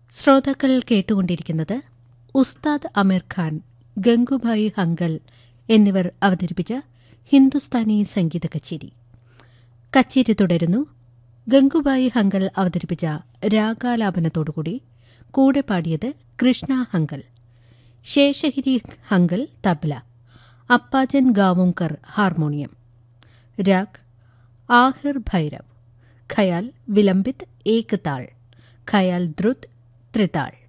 ശ്രോതാക്കൾ കേട്ടുകൊണ്ടിരിക്കുന്നത് ഉസ്താദ് അമീർ ഖാൻ ഗംഗുഭായി ഹങ്കൽ എന്നിവർ അവതരിപ്പിച്ച ഹിന്ദുസ്ഥാനി സംഗീത കച്ചേരി കച്ചേരി തുടരുന്നു ഗംഗുബായി ഹങ്കൽ അവതരിപ്പിച്ച രാഗാലാപനത്തോടുകൂടി കൂടെ പാടിയത് കൃഷ്ണ ഹങ്കൽ ശേഷഗിരി ഹങ്കൽ തബ്ല അപ്പാജൻ ഗാവുങ്കർ ഹാർമോണിയം രാഗ് ആഹിർ ഭൈരവ് ഖയാൽ വിലംബിത് ഏക് താൾ ഖയാൽ ദ്രുത് ത്രിതാൾ